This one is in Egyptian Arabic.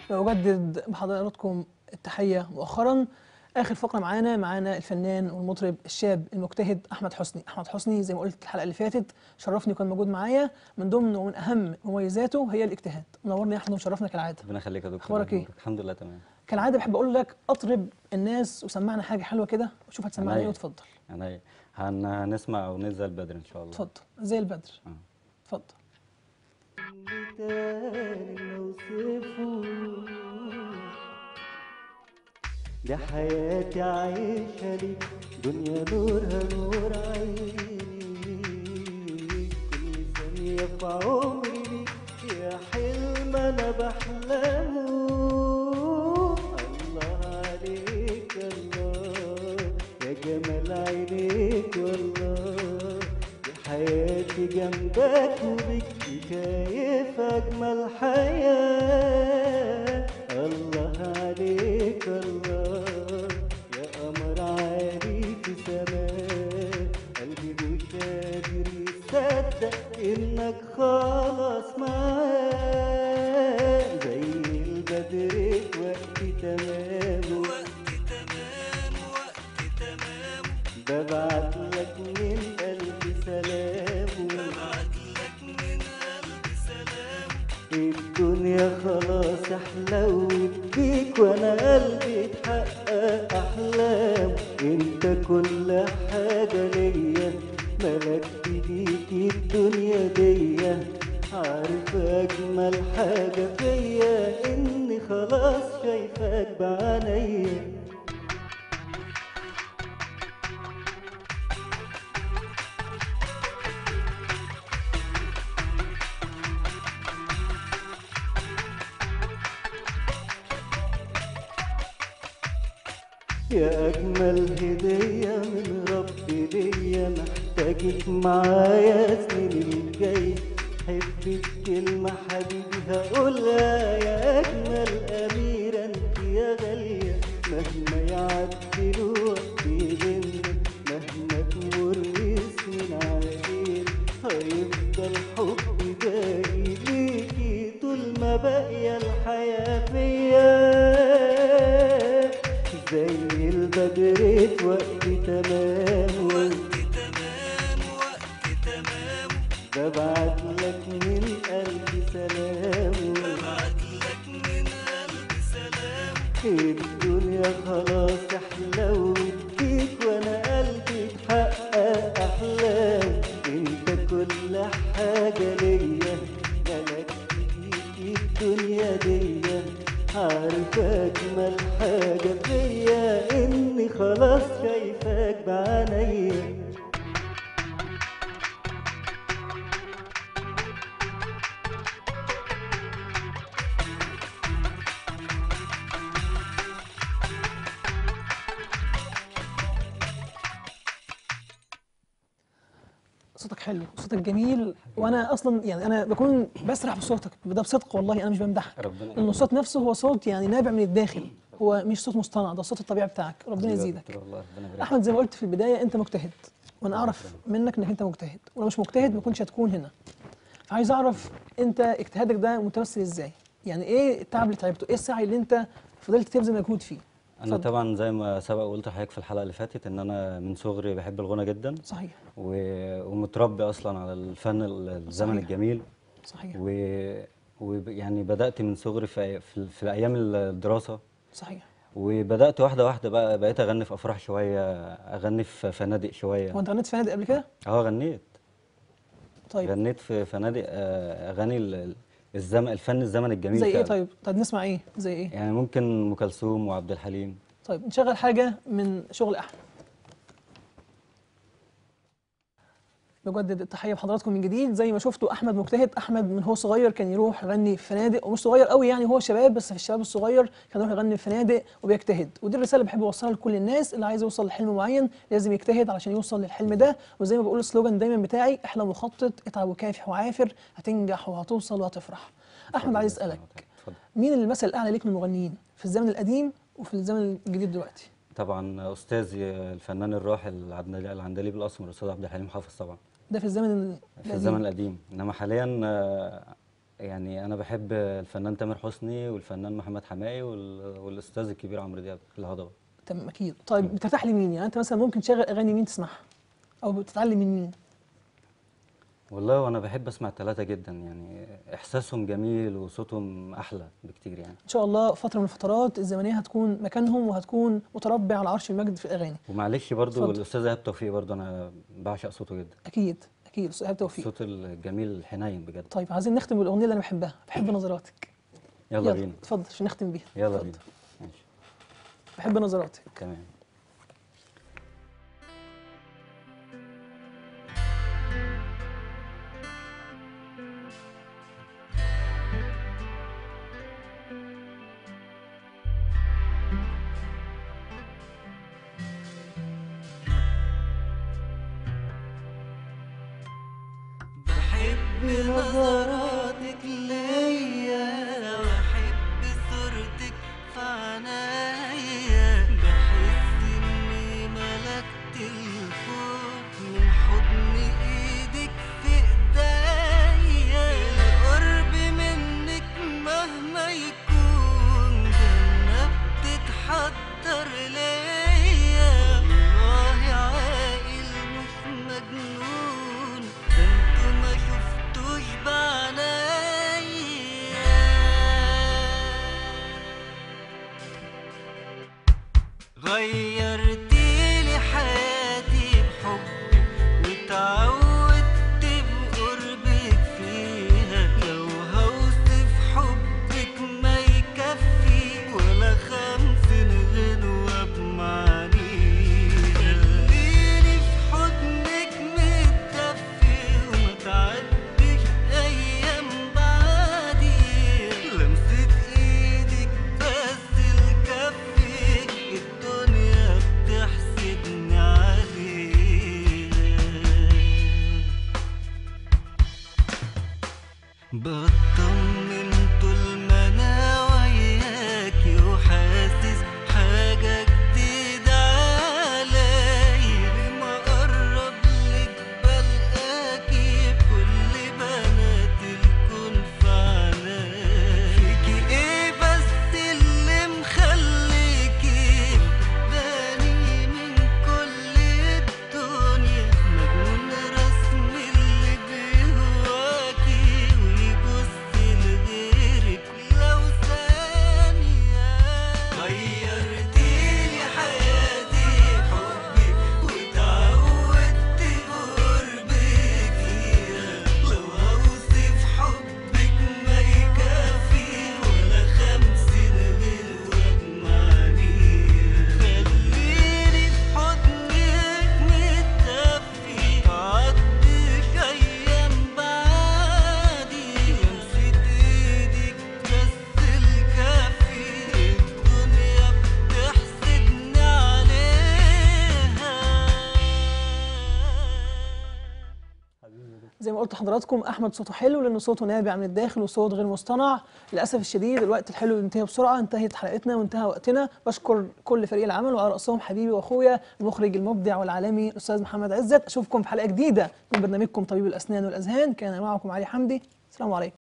بجدد بحضراتكم التحية مؤخرا آخر فقرة معانا معانا الفنان والمطرب الشاب المجتهد أحمد حسني أحمد حسني زي ما قلت الحلقة اللي فاتت شرفني وكان موجود معايا من ضمن ومن أهم مميزاته هي الاجتهاد منورني يا أحمد ومشرفنا كالعادة ربنا يخليك يا دكتور أخبارك إيه؟ الحمد لله تمام كالعادة بحب أقول لك أطرب الناس وسمعنا حاجة حلوة كده وشوف هتسمعنا إيه عينيا. وتفضل يعني هن... هنسمع أغنية زي البدر إن شاء الله اتفضل زي البدر آه. اتفضل تاني نوصفه دي حياتي عايشة لي دنيا نورها نور عيني كل ثانية في عمري ليك يا حلم أنا بحلمه الله عليك الله يا جمال عينيك والله دي حياتي جنبك وبك شايف أجمل حياة الله عليك الله يا قمر عالي في سماء قلبي مش قادر يصدق إنك خلاص معاه زي البدر في وقت تمام ببعت لك من قلبي سلام الدنيا خلاص حلوت بيك وانا قلبي اتحقق احلام انت كل حاجة ليا ملكت بيك الدنيا ديا عارف اجمل حاجة فيا اني خلاص شايفك بعينيا يا أجمل هدية من ربي ليا محتاجك معايا سنين الجاي حبك كلمة حبيبي هقولها يا أجمل أميرة انت يا غالية مهما يعدي الوقت بينا مهما تمر سنين علينا هيفضل حبي باقي ليكي طول ما باقية الحياة فيا زي البدر في وقت تمام ببعت لك من قلبي سلام الدنيا خلاص حلوت بيك وانا قلبي اتحقق احلام انت كل حاجة ليا ملكت بيك الدنيا ديا عارف اجمل حاجة فيا اني خلاص شايفاك بعينيا صوتك حلو صوتك جميل وانا اصلا يعني انا بكون بسرح بصوتك ده بصدق والله انا مش بمدحك ربنا لان الصوت نفسه هو صوت يعني نابع من الداخل هو مش صوت مصطنع ده الصوت الطبيعي بتاعك ربنا حبيبي يا يزيدك دكتور والله ربنا يبارك احمد زي ما قلت في البدايه انت مجتهد وانا اعرف منك انك انت مجتهد ولو مش مجتهد ما كنتش هتكون هنا فعايز اعرف انت اجتهادك ده متمثل ازاي يعني ايه التعب اللي تعبته ايه السعي اللي انت فضلت تبذل مجهود فيه انا اتفضل. طبعا زي ما سبق وقلت لحضرتك في الحلقه اللي فاتت ان انا من صغري بحب الغنى جدا صحيح و... ومتربي اصلا على الفن ال- الزمن صحيح. الجميل صحيح و... ويعني بدات من صغري في في, في ايام الدراسه صحيح وبدات واحده واحده بقى بقيت اغني في افراح شويه اغني في فنادق هو شويه انت غنيت فنادق قبل كده اه غنيت طيب غنيت في فنادق آه، اغاني ال- الزمن الفن الزمن الجميل زي ايه فعلا. طيب طيب نسمع ايه زي ايه يعني ممكن ام كلثوم وعبد الحليم طيب نشغل حاجة من شغل أحمد بجدد التحية بحضراتكم من جديد زي ما شفتوا أحمد مجتهد أحمد من هو صغير كان يروح يغني في فنادق ومش صغير قوي يعني هو شباب بس في الشباب الصغير كان يروح يغني في فنادق وبيجتهد ودي الرسالة اللي بحب أوصلها لكل الناس اللي عايز يوصل لحلم معين لازم يجتهد علشان يوصل للحلم ده وزي ما بقول السلوجان دايما بتاعي احلم وخطط اتعب وكافح وعافر هتنجح وهتوصل وهتفرح أحمد عايز أسألك اتفضل مين المثل الأعلى ليك من المغنيين في الزمن القديم وفي الزمن الجديد دلوقتي طبعا استاذي الفنان الراحل العندلي العندليب الاسمر الاستاذ عبد الحليم حافظ طبعا ده في الزمن في القديم الزمن القديم انما حاليا آه، يعني انا بحب الفنان تامر حسني والفنان محمد حماقي وال- والاستاذ الكبير عمرو دياب الهضبه تمام اكيد طيب بترتاح لمين يعني انت مثلا ممكن تشغل اغاني مين تسمعها او بتتعلم من مين والله وانا بحب اسمع الثلاثه جدا يعني احساسهم جميل وصوتهم احلى بكتير يعني ان شاء الله فتره من الفترات الزمنيه هتكون مكانهم وهتكون متربع على عرش المجد في الاغاني ومعلش برضو اتفضل. الاستاذ ايهاب توفيق برضو انا بعشق صوته جدا اكيد اكيد استاذ إيهاب توفيق الصوت الجميل الحنين بجد طيب عايزين نختم بالاغنيه اللي انا بحبها بحب نظراتك يلا بينا اتفضل عشان نختم بيها يلا اتفضل. بينا ماشي بحب نظراتك تمام بحب نظراتك ليا واحب صورتك في عنايا بحس اني ملكت الكون من حضن ايدك في ايديا القرب منك مهما يكون جنة بتتحضر ليا والله عاقل مش مجنون ده انتوا ما شفتوش بعنايا غيرتيلي حياتي بحبك وتعودت بقربك فيها لو هوصف حبك ما يكفي ولا خمسين غنوة بمعنيها خليني في حضنك متدفي وما تعديش أيام بعدي لمسة إيدك بس الكفي الدنيا بتحسدني عليها بطمن طول ما انا وياكي وحاسس حاجة جديدة عليا لما اقرب لك بلقاكي بكل بنات الكون في عنايا فيكي ايه بس اللي مخليكي واخداني من كل الدنيا مجنون رسم اللي بيهواكي ويبص لغيرك لو ثانية غيرتيلي حياتي حبك وتعودت بقربك فيها لو هوصف حبك ما يكفي ولا خمسين غنوة بمعنيها خليني في حضنك متدفي تعديش أيام بعدي لمسة إيدك بس الكافي الدنيا بتحسدني عليها زي ما قلت لحضراتكم احمد صوته حلو لان صوته نابع من الداخل وصوت غير مصطنع للاسف الشديد الوقت الحلو انتهى بسرعه انتهت حلقتنا وانتهى وقتنا بشكر كل فريق العمل وعلى راسهم حبيبي واخويا المخرج المبدع والعالمي الاستاذ محمد عزت اشوفكم في حلقه جديده من برنامجكم طبيب الاسنان والاذهان كان معكم علي حمدي السلام عليكم